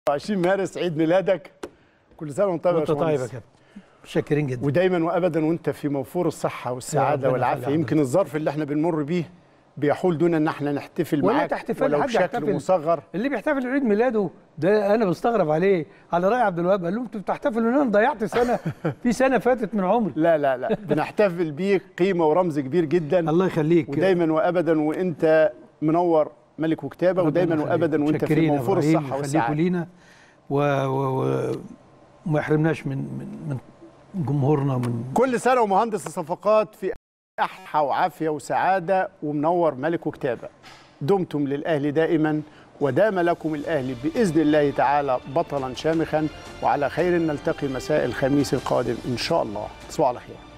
27 مارس عيد ميلادك كل سنه وانت طيب يا وانت طيب يا باشمهندس. كابتن شاكرين جدا ودايما وابدا وانت في موفور الصحه والسعاده ربنا والعافيه يخلي يمكن الظرف اللي احنا بنمر بيه بيحول دون ان احنا نحتفل ولا معاك تحتفل، ولو حد بشكل يحتفل. مصغر اللي بيحتفل عيد ميلاده ده انا بستغرب عليه على راي عبد الوهاب قال له انتوا بتحتفلوا ان انا ضيعت سنه في سنه فاتت من عمري لا لا لا بنحتفل بيك قيمه ورمز كبير جدا الله يخليك ودايما وابدا وانت منور ملك وكتابه ودايما ربنا وابدا يخليك. وانت في شاكرين يا موفور إبراهيم، الصحه يخليكوا والسعاده لينا و... و... و... وما يحرمناش من من من جمهورنا من كل سنه ومهندس الصفقات في احى وعافيه وسعاده ومنور ملك وكتابه دمتم للاهلي دائما ودام لكم الاهلي باذن الله تعالى بطلا شامخا وعلى خير نلتقي مساء الخميس القادم ان شاء الله تصبحوا على خير